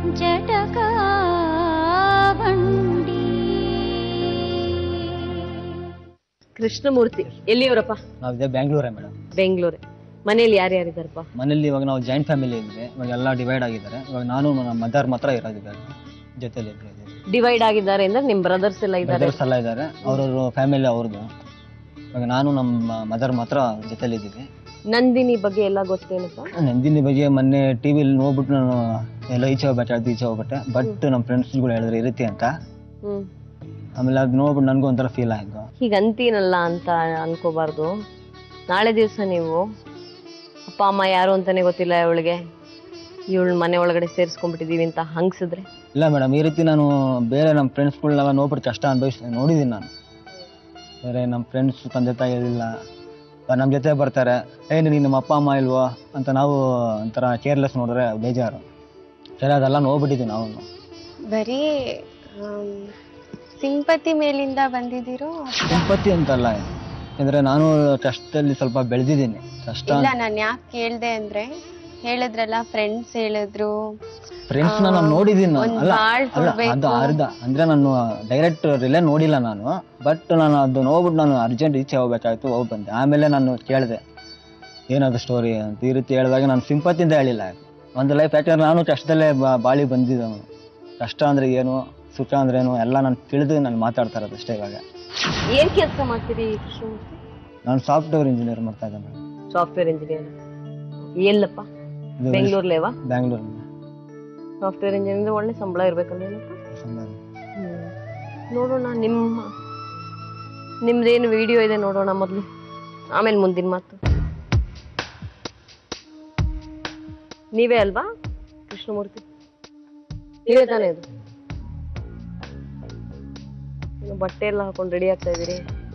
ಜಟಕಾ ಬಂಡಿ ಕೃಷ್ಣಮೂರ್ತಿ ಎಲ್ಲಿಯವರಪ್ಪ ನಾವಿದೆ ಬ್ಯಾಂಗ್ಳೂರೇ ಮೇಡಮ್ ಬೆಂಗಳೂರೇ ಮನೇಲಿ ಯಾರ್ಯಾರಿದಾರಪ್ಪ ಮನೇಲಿ ಇವಾಗ ನಾವು ಜಾಯಿಂಟ್ ಫ್ಯಾಮಿಲಿ ಇದ್ವಿ ಇವಾಗ ಎಲ್ಲ ಡಿವೈಡ್ ಆಗಿದ್ದಾರೆ ಇವಾಗ ನಾನು ನಮ್ಮ ಮದರ್ ಮಾತ್ರ ಇರೋದಿದ್ದಾರೆ ಜೊತೆಲಿ ಇದ್ದೀವಿ ಡಿವೈಡ್ ಆಗಿದ್ದಾರೆ ಅಂದ್ರೆ ನಿಮ್ ಬ್ರದರ್ಸ್ ಎಲ್ಲ ಇದ್ದಾರೆ ಬ್ರದರ್ಸ್ ಎಲ್ಲ ಇದ್ದಾರೆ ಅವ್ರವ್ರ ಫ್ಯಾಮಿಲಿ ಅವ್ರದ್ದು ಇವಾಗ ನಾನು ನಮ್ಮ ಮದರ್ ಮಾತ್ರ ಜೊತೆಲಿ ಇದ್ದೀವಿ ನಂದಿನಿ ಬಗ್ಗೆ ಎಲ್ಲ ಗೊತ್ತೇನಪ್ಪ ನಂದಿನಿ ಬಗ್ಗೆ ಮೊನ್ನೆ ಟಿ ವಿಲಿ ನೋಡ್ಬಿಟ್ಟು ನಾನು ಎಲ್ಲ ಈಚೆ ಹೋಗ್ಬಿಟ್ಟೆ ಅದು ಈಚೆ ಹೋಗ್ಬಿಟ್ಟೆ ಬಟ್ ನಮ್ಮ ಫ್ರೆಂಡ್ಸ್ಗಳು ಹೇಳಿದ್ರು ಈ ರೀತಿ ಅಂತ ಹ್ಮ್ ಆಮೇಲೆ ಅದು ನೋಡ್ಬಿಟ್ಟು ನನಗೂ ಒಂಥರ ಫೀಲ್ ಆಯಿತು ಹೀಗ ಅಂತೀನಲ್ಲ ಅಂತ ಅನ್ಕೋಬಾರ್ದು ನಾಳೆ ದಿವಸ ನೀವು ಅಪ್ಪ ಅಮ್ಮ ಯಾರು ಅಂತಾನೆ ಗೊತ್ತಿಲ್ಲ ಇವಳಿಗೆ ಇವಳು ಮನೆ ಒಳಗಡೆ ಸೇರಿಸ್ಕೊಂಡ್ಬಿಟ್ಟಿದೀವಿ ಅಂತ ಹಂಗ್ಸಿದ್ರೆ ಇಲ್ಲ ಮೇಡಮ್ ಈ ರೀತಿ ನಾನು ಬೇರೆ ನಮ್ಮ ಫ್ರೆಂಡ್ಸ್ಗಳನ್ನೆಲ್ಲ ನೋಡ್ಬಿಟ್ಟು ಕಷ್ಟ ಅನುಭವಿಸಿ ನೋಡಿದ್ದೀನಿ ನಾನು ಬೇರೆ ನಮ್ಮ ಫ್ರೆಂಡ್ಸ್ ತಂದೆ ತಾಯಿ ಇಲ್ಲ ನಮ್ಮ ಜೊತೆ ಬರ್ತಾರೆ ಏನು ನೀನು ನಮ್ಮ ಅಪ್ಪ ಅಮ್ಮ ಇಲ್ವೋ ಅಂತ ನಾವು ಒಂಥರ ಕೇರ್ಲೆಸ್ ನೋಡಿದ್ರೆ ಬೇಜಾರು ಸರಿ ಅದೆಲ್ಲ ನೋಡ್ಬಿಟ್ಟಿದ್ದೀವಿ ನಾವು ಬರೀ ಸಿಂಪತಿ ಮೇಲಿಂದ ಬಂದಿದ್ದೀರೋ ಸಂಪತ್ತಿ ಅಂತಲ್ಲ ಯಾಕಂದರೆ ನಾನು ಕಷ್ಟದಲ್ಲಿ ಸ್ವಲ್ಪ ಬೆಳೆದಿದ್ದೀನಿ ಕಷ್ಟ ಇಲ್ಲ ನಾನು ಯಾಕೆ ಕೇಳ್ದೆ ಅಂದ್ರೆ ಹೇಳಿದ್ರಲ್ಲ ಫ್ರೆಂಡ್ಸ್ ಹೇಳಿದ್ರು ಫ್ರೆಂಡ್ಸ್ನ ನಾನು ನೋಡಿದ್ದೀನಿ ನಾನು ಒಂದ್ ಅಲ್ಲ ಬಾಳ್ ಅಲ್ಲ ಕೊಡ್ಬೇಕು. ಅದು ಅರ್ಧ ಅಂದರೆ ನಾನು ಡೈರೆಕ್ಟ್ ರಿಲೇ ನೋಡಿಲ್ಲ ನಾನು ಬಟ್ ನಾನು ಅದು ನೋಡ್ಬಿಟ್ಟು ನಾನು ಅರ್ಜೆಂಟ್ ಈಚೆ ಹೋಗ್ಬೇಕಾಯ್ತು ಹೋಗಿ ಬಂದೆ ಆಮೇಲೆ ನಾನು ಕೇಳಿದೆ ಏನದು ಸ್ಟೋರಿ ಅಂತ ಈ ರೀತಿ ಹೇಳಿದಾಗ ನಾನು ಸಿಂಪತ್ತಿಂದ ಹೇಳಿಲ್ಲ ಒಂದು ಲೈಫ್ ಯಾಕಂದ್ರೆ ನಾನು ಕಷ್ಟದಲ್ಲೇ ಬಾ ಬಾಳಿ ಬಂದಿದ್ದವನು ಕಷ್ಟ ಅಂದರೆ ಏನು ಸುಖ ಅಂದ್ರೆ ಏನು ಎಲ್ಲ ನಾನು ತಿಳಿದು ನಾನು ಮಾತಾಡ್ತಾ ಇರೋದು ಅಷ್ಟೇ ಇವಾಗ ಏನ್ ಕೆಲಸ ಮಾಡ್ತೀರಿ ಕೃಷ್ಣಮೂರ್ತಿ ನಾನು ಸಾಫ್ಟ್ವೇರ್ ಇಂಜಿನಿಯರ್ ಮಾಡ್ತಾ ಇದ್ದೆ ಮೇಡಮ್ ಸಾಫ್ಟ್ವೇರ್ ಇಂಜಿನಿಯರ್ ಎಲ್ಲಪ್ಪ ಇದು ಬೆಂಗಳೂರ್ಲೇವಾ ಬ್ಯಾಂಗ್ಳೂರಿನ ಸಾಫ್ಟ್ವೇರ್ ಇಂಜಿನಿಯರ್ ಒಳ್ಳೆ ಸಂಬಳ ಇರ್ಬೇಕಲ್ವೇನಪ್ಪ ಸಂಬಂಧ. ಹ್ಮ್. ನೋಡೋಣ ನಿಮ್ಮ ನಿಮ್ದೇನು ವಿಡಿಯೋ ಇದೆ ನೋಡೋಣ ಮೊದಲು ಆಮೇಲೆ ಮುಂದಿನ ಮಾತು ನೀವೇ ಅಲ್ವಾ ಕೃಷ್ಣಮೂರ್ತಿ ನೀವೇ ತಾನೇ ಇದು ಏನು ಬಟ್ಟೆ ಎಲ್ಲ ಹಾಕೊಂಡು ರೆಡಿ ಆಗ್ತಾ ಇದೀರಿ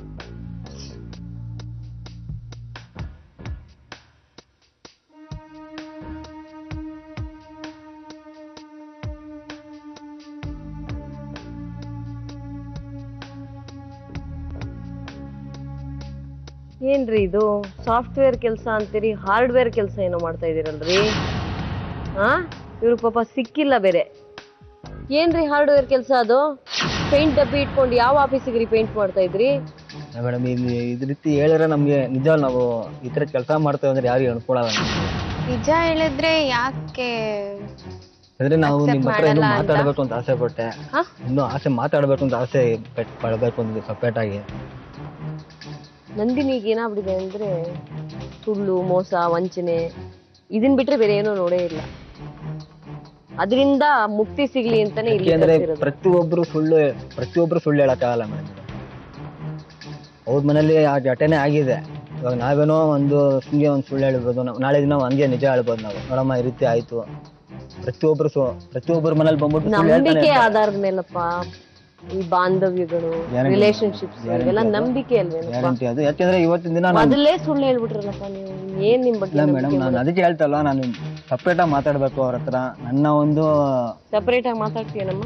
ಏನ್ರಿ ಇದು ಸಾಫ್ಟ್ವೇರ್ ಕೆಲಸ ಅಂತೀರಿ ಹಾರ್ಡ್ವೇರ್ ಕೆಲಸ ಏನೋ ಮಾಡ್ತಾ ಇದೀರಲ್ರಿ ಹಾ ಇವ್ರ ಪಾಪ ಸಿಕ್ಕಿಲ್ಲ ಬೇರೆ ಏನ್ರಿ ಹಾರ್ಡ್ವೇರ್ ಕೆಲಸ ಅದು ಪೇಂಟ್ ಡಬ್ಬಿ ಇಟ್ಕೊಂಡು ಯಾವ ಆಫೀಸಿಗೆ ರೀ ಪೇಂಟ್ ಮಾಡ್ತಾ ಇದ್ರಿ ಮೇಡಮ್ ಇಲ್ಲಿ ಇದ್ ರೀತಿ ಹೇಳಿದ್ರೆ ನಮಗೆ ನಿಜ ನಾವು ಈ ಥರ ಕೆಲಸ ಮಾಡ್ತೇವೆ ಅಂದ್ರೆ ಯಾರು ಅನ್ಕೊಳಲ್ಲ ನಿಜ ಹೇಳಿದ್ರೆ ಯಾಕೆ ಅಂದ್ರೆ ನಾವು Accept ನಿಮ್ಮ ಹತ್ರ ಇನ್ನೂ ಮಾಡಲ್ಲ ಅಂತ? ಮಾತಾಡ್ಬೇಕು ಅಂತ ಆಸೆ ಪಟ್ಟೆ ಹಾ? ಇನ್ನೂ ಆಸೆ ಮಾತಾಡ್ಬೇಕು ಅಂತ ಆಸೆ ಪೆಟ್ ಪಡಬೇಕು ಅಂತ ಸಪ್ರೇಟ್ ಆಗಿ ನಂದಿನಿಗೆ ಏನಾಗ್ಬಿಟ್ಟಿದೆ ಅಂದ್ರೆ ಸುಳ್ಳು ಮೋಸ ವಂಚನೆ ಇದನ್ ಬಿಟ್ರೆ ಬೇರೆ ಏನೋ ನೋಡೇ ಇಲ್ಲ ಅದರಿಂದ ಮುಕ್ತಿ ಸಿಗ್ಲಿ ಅಂತಾನೆ ಇಲ್ಲಿ ಯಾಕೆಂದ್ರೆ ಕರ್ಸಿರೋದು. ಪ್ರತಿಯೊಬ್ರು ಸುಳ್ಳು ಪ್ರತಿಯೊಬ್ರು ಸುಳ್ಳು ಹೇಳಕ್ಕಾಗಲ್ಲ ಮೇಡಮ್ ಅವ್ರ ಮನೇಲಿ ಆ ಘಟನೆ ಆಗಿದೆ ಇವಾಗ ನಾವೇನೋ ಒಂದು ಸುಮ್ಗೆ ಒಂದು ಸುಳ್ಳು ಹೇಳ್ಬೋದು ನಾವು ನಾಳೆ ದಿನ ಹಂಗೆ ನಿಜ ಹೇಳ್ಬೋದು ನಾವು ನೋಡಮ್ಮ ಈ ರೀತಿ ಆಯ್ತು ಪ್ರತಿಯೊಬ್ರು ಸು ಪ್ರತಿಯೊಬ್ಬರ ಮನೇಲಿ ಬಂದ್ಬಿಟ್ಟು ಸುಳ್ಳು ಹೇಳ್ತಾನೆ ನಂಬಿಕೆ ಇರ್ತಾರೆ. ಆಧಾರದ ಮೇಲಪ್ಪ ಈ ಬಾಂಧವ್ಯಗಳು Guarantee. ರಿಲೇಶನ್ಶಿಪ್ಸ್ Guarantee ಇವೆಲ್ಲ ಅದು. ನಂಬಿಕೆ ಅಲ್ವೇನಪ್ಪ ಗ್ಯಾರಂಟಿ ಅದು ಯಾಕೆಂದ್ರೆ ಇವತ್ತಿನ ದಿನ ನಾನು ಮೊದಲೇ ಸುಳ್ಳು ಹೇಳ್ಬಿಟ್ರಲ್ಲಪ್ಪ ನೀವು ಏನ್ ನಿಮ್ ಬಗ್ಗೆ ಇಲ್ಲ ಮೇಡಮ್ ನಾನು ಅದಕ್ಕೆ ಹೇಳ್ತಲ್ಲ ನಾನು ಸಪ್ರೇಟ್ ಆಗಿ ಮಾತಾಡ್ಬೇಕು ಅವ್ರ ಹತ್ರ ನನ್ನ ಒಂದು ಸಪರೇಟ್ ಆಗಿ ಮಾತಾಡ್ತೀಯನಮ್ಮ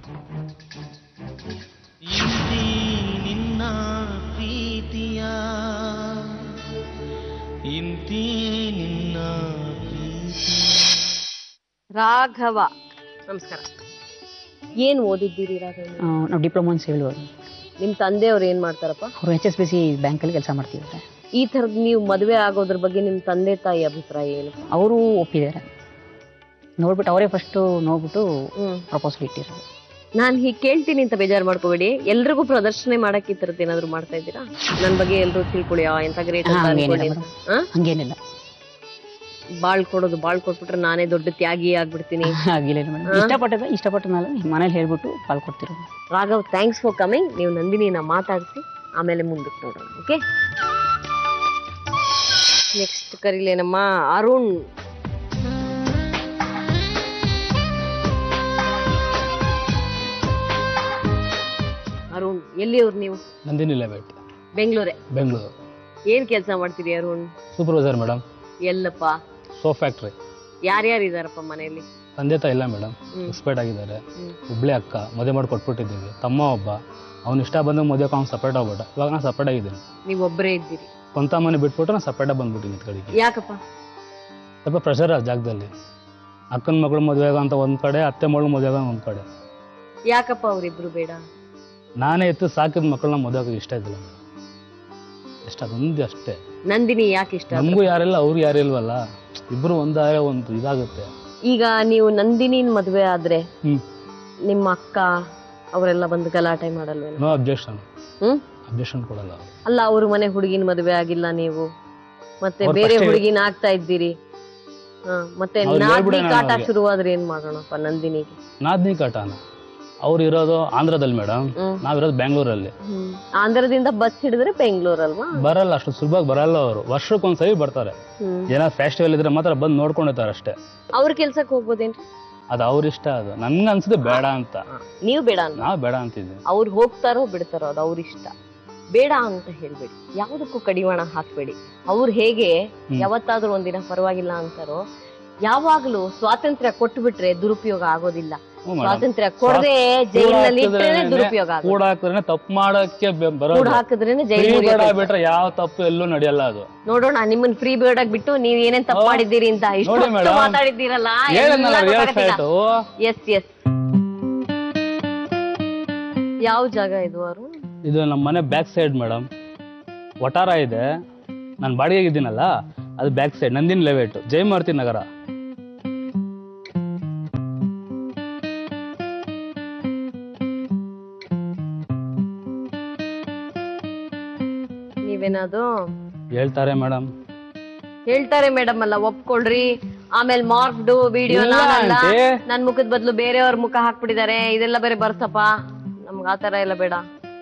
ಇಂತಿ ನಿನ್ನ ಪ್ರೀತಿಯ ಇಂತಿ ನಿನ್ನ ಪ್ರೀತಿ ರಾಘವ ನಮಸ್ಕಾರ ಏನ್ ಓದಿದ್ದೀರಿ ರಾಘವ ನೀವು? ನಾವು ಡಿಪ್ಲೊಮಾ ಇನ್ ಸಿವಿಲ್ ವರ್ಕ್ ನಿಮ್ ತಂದೆಯವ್ರು ಏನ್ ಮಾಡ್ತಾರಪ್ಪ ಅವರು ಎಚ್ ಎಸ್ ಬಿ ಸಿ ಬ್ಯಾಂಕಲ್ಲಿ ಕೆಲಸ ಮಾಡ್ತಿದ್ದಾರೆ ಈ ತರದ್ ನೀವು ಮದುವೆ ಆಗೋದ್ರ ಬಗ್ಗೆ ನಿಮ್ ತಂದೆ ತಾಯಿ ಅಭಿಪ್ರಾಯ ಏನು ಅವರು ಒಪ್ಪಿದ್ದಾರೆ ನೋಡ್ಬಿಟ್ಟು ಅವರೇ ಫಸ್ಟು ನೋಡ್ಬಿಟ್ಟು ಹ್ಮ್ ಪ್ರಪೋಸಲ್ ಇಟ್ಟಿರೋದು ನಾನ್ ಹೀಗ್ ಕೇಳ್ತೀನಿ ಅಂತ ಬೇಜಾರ್ ಮಾಡ್ಕೋಬೇಡಿ ಎಲ್ರಿಗೂ ಪ್ರದರ್ಶನ ಮಾಡಕ್ ಈ ತರದ್ ಏನಾದ್ರು ಮಾಡ್ತಾ ಇದ್ದೀರಾ ನನ್ ಬಗ್ಗೆ ಎಲ್ರು ತಿಳ್ಕೊಳ್ಳಿ ಆ ಎಂತ ಗ್ರೇಟ್ ಹಾ, ಅಂತ ಹಂಗೇನಿಲ್ಲ ಅನ್ಕೊಳ್ಳಿ ಮೇಡಮ್ ಹಾ? ಹಂಗೇನಿಲ್ಲ ಬಾಳ್ ಕೊಡೋದು ಬಾಳ್ ಕೊಟ್ಬಿಟ್ರೆ ನಾನೇ ದೊಡ್ಡ ತ್ಯಾಗಿ ಆಗ್ಬಿಡ್ತೀನಿ ಆಗಿಲ್ಲ ಮೇಡಮ್ ಇಷ್ಟಪಟ್ಟದ ಇಷ್ಟಪಟ್ಟ ಮೇಲೆ ಮನೇಲಿ ಹೇಳ್ಬಿಟ್ಟು ಪಾಲ್ ಕೊಡ್ತಿರೋದು ರಾಘವ್ ಥ್ಯಾಂಕ್ಸ್ ಫಾರ್ ಕಮಿಂಗ್ ನೀವು ನಂದಿನಿನ ಮಾತಾಡಿಸಿ ಆಮೇಲೆ ಮುಂದಕ್ಕೆ ನೋಡೋಣ ಓಕೆ ನೆಕ್ಸ್ಟ್ ಕರೀಲೇನಮ್ಮ ಅರುಣ್ ಅರುಣ್ ಎಲ್ಲಿಯವ್ರು ನೀವು ನಂದಿನಿ ಲೆವೆಟ್ ಬೆಂಗಳೂರೇ ಬೆಂಗಳೂರು ಏನ್ ಕೆಲಸ ಮಾಡ್ತೀರಿ ಅರುಣ್ ಸೂಪರ್ವೈಸರ್ ಮೇಡಮ್ ಎಲ್ಲಪ್ಪ ಸೋ ಫ್ಯಾಕ್ಟ್ರಿ ಯಾರ್ಯಾರು ಇದಾರಪ್ಪ ಮನೆಯಲ್ಲಿ ತಂದೆ ತಾಯಿ ಇಲ್ಲ ಮೇಡಮ್ ಹ್ಮ್. ಎಕ್ಸ್ಪರ್ಟ್ ಆಗಿದ್ದಾರೆ ಹ್ಮ್. ಒಬ್ಳೆ ಅಕ್ಕ ಮದುವೆ ಮಾಡಿ ಕೊಟ್ಬಿಟ್ಟಿದ್ದೀವಿ ತಮ್ಮ ಒಬ್ಬ ಅವ್ನು ಇಷ್ಟ ಬಂದ ಮದುವೆ ಅವ್ನು ಸಪ್ರೇಟ್ ಆಗ್ಬಿಟ್ಟ ಇವಾಗ ನಾನು ಸಪ್ರೇಟ್ ಆಗಿದ್ದೀನಿ ನೀವು ಒಬ್ಬರೇ ಇದ್ದೀರಿ ಸ್ವಂತ ಮನೆ ಬಿಟ್ಬಿಟ್ಟು ನಾನು ಸಪ್ರೇಟಾಗಿ ಬಂದ್ಬಿಟ್ಟಿದ್ದೀನಿ ಈ ಕಡೆಗೆ ಯಾಕಪ್ಪ ಸ್ವಲ್ಪ ಪ್ರೆಷರ್ ಆ ಜಾಗದಲ್ಲಿ ಅಕ್ಕನ ಮಗಳು ಮದುವೆ ಅಂತ ಒಂದ್ ಕಡೆ ಅತ್ತೆ ಮಗಳು ಮದುವೆ ಒಂದ್ ಕಡೆ ಯಾಕಪ್ಪ ಅವ್ರಿಬ್ರು ಬೇಡ ನಾನೇ ಎತ್ತು ಸಾಕಿದ ಮಕ್ಕಳನ್ನ ಮದುವೆ ಆಗೋಕೆ ಇಷ್ಟ ಇದ್ದಿಲ್ಲ ಇಷ್ಟ ಅದೊಂದು ಅಷ್ಟೇ ನಂದಿನಿ ಯಾಕೆ ಇಷ್ಟ ಆದ್ರು? ನಮಗೂ ಯಾರಿಲ್ಲ ಅವ್ರು ಯಾರು ಇಲ್ವಲ್ಲ ಇಬ್ರು ಒಂದಾದ್ರೆ ಒಂದು ಇದಾಗುತ್ತೆ ಈಗ ನೀವು ನಂದಿನಿನ್ ಮದ್ವೆ ಆದ್ರೆ ಹ್ಮ್ ನಿಮ್ಮ ಅಕ್ಕ ಅವರೆಲ್ಲ ಬಂದು ಗಲಾಟೆ ಮಾಡಲ್ವೇನೋ ನೋ ಅಬ್ಜೆಕ್ಷನ್ ಹ್ಮ್ ಅಬ್ಜೆಕ್ಷನ್ ಕೊಡಲ್ಲ ಅವ್ರು. ಅಲ್ಲ ಅವ್ರ ಮನೆ ಹುಡುಗಿನ ಮದ್ವೆ ಆಗಿಲ್ಲ ನೀವು ಮತ್ತೆ ಅವ್ರ್ ಬೇರೆ first ಏ- ಹುಡುಗಿನ ಆಗ್ತಾ ಇದ್ದೀರಿ ಹಾ ಮತ್ತೆ ಅವ್ರು ನಾದ್ನಿ ಹೇಳ್ಬಿಡೋಣ ಕಾಟ ಅವ್ರಿಗೆ. ಶುರುವಾದ್ರೆ ಏನ್ ಮಾಡೋಣಪ್ಪ ನಂದಿನಿಗೆ ನಾದ್ನಿ ಕಾಟನ ಅವ್ರು ಇರೋದು ಆಂಧ್ರದಲ್ಲಿ ಮೇಡಮ್ ಹ್ಮ್. ನಾವಿರೋದು ಬೆಂಗಳೂರಲ್ಲಿ ಆಂಧ್ರದಿಂದ ಬಸ್ ಹಿಡಿದ್ರೆ ಬೆಂಗಳೂರು ಅಲ್ವಾ ಬರಲ್ಲ ಅಷ್ಟು ಸುಲಭವಾಗಿ ಬರಲ್ಲ ಅವರು ವರ್ಷಕ್ಕೊಂದ್ಸರಿ ಬರ್ತಾರೆ ಹ್ಮ್ ಏನಾದ್ರು ಫೆಸ್ಟಿವಲ್ ಇದ್ರೆ ಮಾತ್ರ ಬಂದು ನೋಡ್ಕೊಂಡಿರ್ತಾರೆ ಅಷ್ಟೇ ಅವ್ರ ಕೆಲ್ಸಕ್ಕೆ ಹೋಗ್ಬೋದೇನ್ರಿ ಅದು ಅವ್ರ ಇಷ್ಟ ಅದು ನನ್ಗೆ ಅನ್ಸುತ್ತೆ ಬೇಡ ಅಂತ ಹಾ, ನೀವ್ ಬೇಡ ಅಂತ ನಾವು ಬೇಡ ಅಂತಿದ್ವಿ ಅವ್ರು ಹೋಗ್ತಾರೋ ಬಿಡ್ತಾರೋ ಅದು ಅವ್ರ ಇಷ್ಟ ಬೇಡ ಅಂತ ಹೇಳ್ಬೇಡಿ ಯಾವುದಕ್ಕೂ ಕಡಿವಾಣ ಹಾಕ್ಬೇಡಿ ಅವ್ರು ಹೇಗೆ ಹ್ಮ್. ಯಾವತ್ತಾದ್ರೂ ಒಂದಿನ ಪರವಾಗಿಲ್ಲ ಅಂತಾರೋ ಯಾವಾಗ್ಲೂ ಸ್ವಾತಂತ್ರ್ಯ ಕೊಟ್ಟು ಬಿಟ್ರೆ ದುರುಪಯೋಗ ಆಗೋದಿಲ್ಲ ಹ್ಞೂ ಮೇಡಮ್ ಸ್ವಾತಂತ್ರ್ಯ ಕೊಡದೆ ಜೈಲಿನಲ್ಲಿ ಇಟ್ಟರೆ ದುರುಪಯೋಗ ಆಗೋದು ಕೂಡ ಹಾಕಿದ್ರೆ ತಪ್ಪು ಮಾಡಕ್ಕೆ ಬೆ- ಕೂಡ ಬರೋದು ಹಾಕಿದ್ರೇನೆ ಫ್ರೀ ಜೈಲ್ ಬೇಡ ಬಿಟ್ರೆ ಯಾವ ತಪ್ಪು ಎಲ್ಲೂ ನಡೆಯಲ್ಲ ಅದು ನೋಡೋಣ ನಿಮ್ಮನ್ನ ಫ್ರೀ ಬೇಡ ಬಿಟ್ಟು ನೀವ್ ಏನೇನ್ ತಪ್ಪು ಹಾ. ಮಾಡಿದ್ದೀರಿ ಅಂತ ಇಷ್ಟು ನೋಡಿ madam. ಮಾತಾಡಿದ್ದೀರಲ್ಲ ಹೇಳಿದ್ನಲ್ಲ ರಿಯಲ್ ಫ್ಯಾಟು ಎಸ್ ಎಸ್ ಯಾವ ಜಾಗ ಇದು ಅರುಣ್ ಇದು ನಮ್ಮ ಮನೆ ಬ್ಯಾಕ್ ಸೈಡ್ ಮೇಡಮ್ ವಟಾರ ಇದೆ ನಾನು ಬಾಡಿಗೆಗೆ ಇದ್ದೀನಲ್ಲ ಅದು ಬ್ಯಾಕ್ ಸೈಡ್ ನಂದಿನ ಲೆವೆಟ್ ಜಯಮಾರ್ತಿ ನಗರ ನೀವೇನಾದ್ರು ಹೇಳ್ತಾರೆ ಮೇಡಮ್ ಹೇಳ್ತಾರೆ ಮೇಡಮ್ ಅಲ್ಲ ಒಪ್ಕೊಳ್ರಿ ಆಮೇಲೆ ಮಾರ್ಕ್ಡ್ ವಿಡಿಯೋ ಇಲ್ಲ ನಾನಲ್ಲ aunty. ನನ್ ಮುಖದ ಬದಲು ಬೇರೆಯವ್ರ ಮುಖ ಹಾಕ್ಬಿಟ್ಟಿದ್ದಾರೆ ಇದೆಲ್ಲ ಬೇರೆ ಬರ್ಸಪ್ಪ ನಮ್ಗ ಆತರ ಎಲ್ಲ ಬೇಡ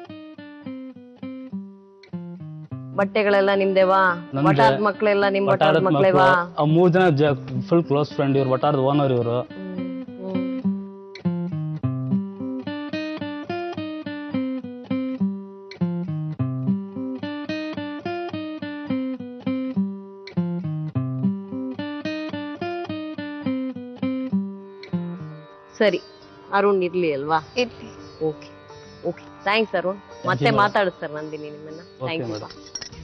ಬಟ್ಟೆಗಳೆಲ್ಲ ನಿಮ್ದೇವಾ ನಮ್ದೇ. ವಟಾರದ ಮಕ್ಳೆಲ್ಲ ನಿಮ್ ವಟಾರದ ವಟಾರದ ಮಕ್ಕಳು ಮಕ್ಳೇವಾ ಆ ಮೂರ್ ಜನ ಫುಲ್ ಕ್ಲೋಸ್ ಫ್ರೆಂಡ್ ಇವ್ರು ವಟಾರದ ಓನರ್ ಇವರು ಹ್ಮ್, ಹ್ಮ್. ಸರಿ ಅರುಣ್ ಇರ್ಲಿ ಅಲ್ವಾ ಇರ್ಲಿ ಓಕೆ ಓಕೆ ಥ್ಯಾಂಕ್ಸ್ ಅರುಣ್ ಮತ್ತೆ ಮಾತಾಡಿಸ್ತಾರೆ ನಂದಿನಿ ನಿಮ್ಮನ್ನ Okay, ಥ್ಯಾಂಕ್ ಯು madam.